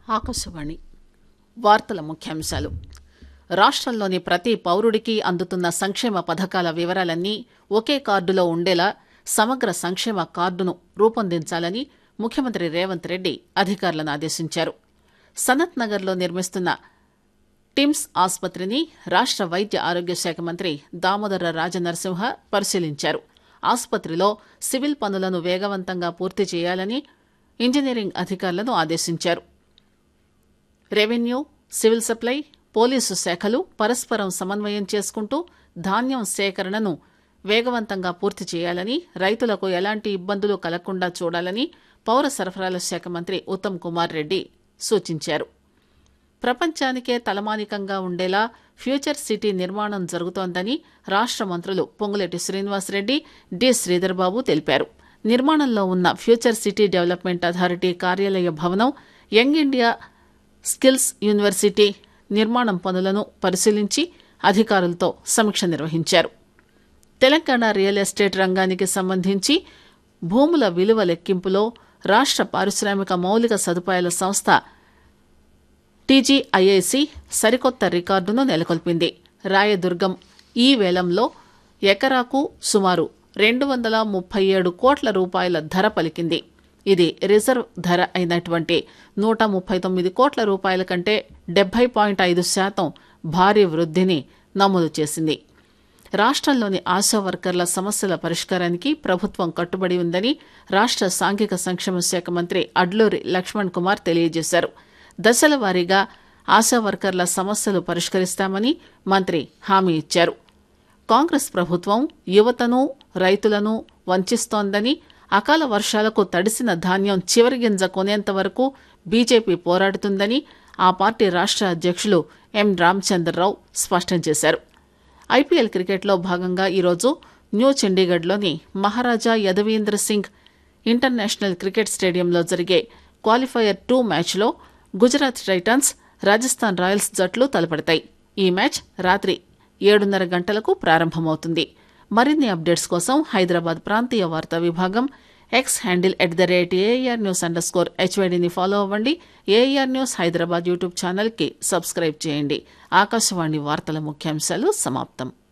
ఆకాశవాణి వార్తల ముఖ్యాంశాలు రాష్టంలోని ప్రతి పౌరుడికి అందుతున్న సంక్షేమ పథకాల వివరాలన్నీ ఒకే కార్డులో ఉండేలా సమగ్ర సంక్షేమ కార్డును రూపొందించాలని ముఖ్యమంత్రి రేవంత్ రెడ్డి అధికారులను ఆదేశించారు సనత్ నగర్లో నిర్మిస్తున్న టిమ్స్ ఆసుపత్రిని రాష్ట వైద్య ఆరోగ్య శాఖ మంత్రి దామోదర రాజనరసింహ పరిశీలించారు ఆసుపత్రిలో సివిల్ పనులను వేగవంతంగా పూర్తి చేయాలని ఇంజనీరింగ్ అధికారులను ఆదేశించారు రెవెన్యూ సివిల్ సప్లై పోలీసు శాఖలు పరస్పరం సమన్వయం చేసుకుంటూ ధాన్యం సేకరణను వేగవంతంగా పూర్తి చేయాలని రైతులకు ఎలాంటి ఇబ్బందులు కలగకుండా చూడాలని పౌర సరఫరాల శాఖ మంత్రి ఉత్తమ్ కుమార్ రెడ్డి సూచించారు ప్రపంచానికే తలమానికంగా ఉండేలా ఫ్యూచర్ సిటీ నిర్మాణం జరుగుతోందని రాష్ట మంత్రులు పొంగులేటి శ్రీనివాసరెడ్డి డి శ్రీధర్బాబు తెలిపారు నిర్మాణంలో ఉన్న ఫ్యూచర్ సిటీ డెవలప్మెంట్ అథారిటీ కార్యాలయ భవనం యంగ్ ఇండియా స్కిల్స్ యూనివర్సిటీ నిర్మాణం పనులను పరిశీలించి అధికారులతో సమీక్ష నిర్వహించారు తెలంగాణ రియల్ ఎస్టేట్ రంగానికి సంబంధించి భూముల విలువ లెక్కింపులో రాష్ట పారిశ్రామిక మౌలిక సదుపాయాల సంస్థ టీజీఐఐసి సరికొత్త రికార్డును నెలకొల్పింది రాయదుర్గం ఈ వేలంలో ఎకరాకు సుమారు రెండు వందల ముప్పై ఏడు కోట్ల రూపాయల ధర పలికింది ఇది రిజర్వ్ ధర అయినటువంటి నూట ముప్పై తొమ్మిది కోట్ల రూపాయల కంటే డెబ్బై పాయింట్ ఐదు శాతం భారీ వృద్ధిని నమోదు చేసింది రాష్ట్రంలోని ఆశా వర్కర్ల సమస్యల పరిష్కారానికి ప్రభుత్వం కట్టుబడి ఉందని రాష్ట్ర సాంఘిక సంక్షేమ శాఖ మంత్రి అడ్లూరి లక్ష్మణ్ కుమార్ తెలియజేశారు దశల వారీగా ఆశా వర్కర్ల సమస్యలు పరిష్కరిస్తామని మంత్రి హామీ ఇచ్చారు కాంగ్రెస్ ప్రభుత్వం యువతను రైతులను వంచిస్తోందని అకాల వర్షాలకు తడిసిన ధాన్యం చివరి గింజ కొనేంత వరకు బీజేపీ పోరాడుతుందని ఆ పార్టీ రాష్ట్ర అధ్యక్షులు ఎం రామచంద్రరావు స్పష్టం చేశారు ఐపీఎల్ క్రికెట్లో భాగంగా ఈరోజు న్యూ చండీగఢ్లోని మహారాజా యదవీంద్ర సింగ్ ఇంటర్నేషనల్ క్రికెట్ స్టేడియంలో జరిగే క్వాలిఫైయర్ టూ మ్యాచ్లో గుజరాత్ టైటన్స్ రాజస్థాన్ రాయల్స్ జట్లు తలపడతాయి ఈ మ్యాచ్ రాత్రి ఏడున్నర గంటలకు ప్రారంభమవుతుంది మరిన్ని అప్డేట్స్ కోసం హైదరాబాద్ ప్రాంతీయ వార్తా విభాగం X handle at the rate AR news underscore స్కోర్ హెచ్వైడిని ఫాలో అవ్వండి ఏఆర్ న్యూస్ హైదరాబాద్ యూట్యూబ్ ఛానల్కి సబ్స్క్రైబ్ చేయండి ఆకాశవాణి వార్తల ముఖ్యాంశాలు సమాప్తం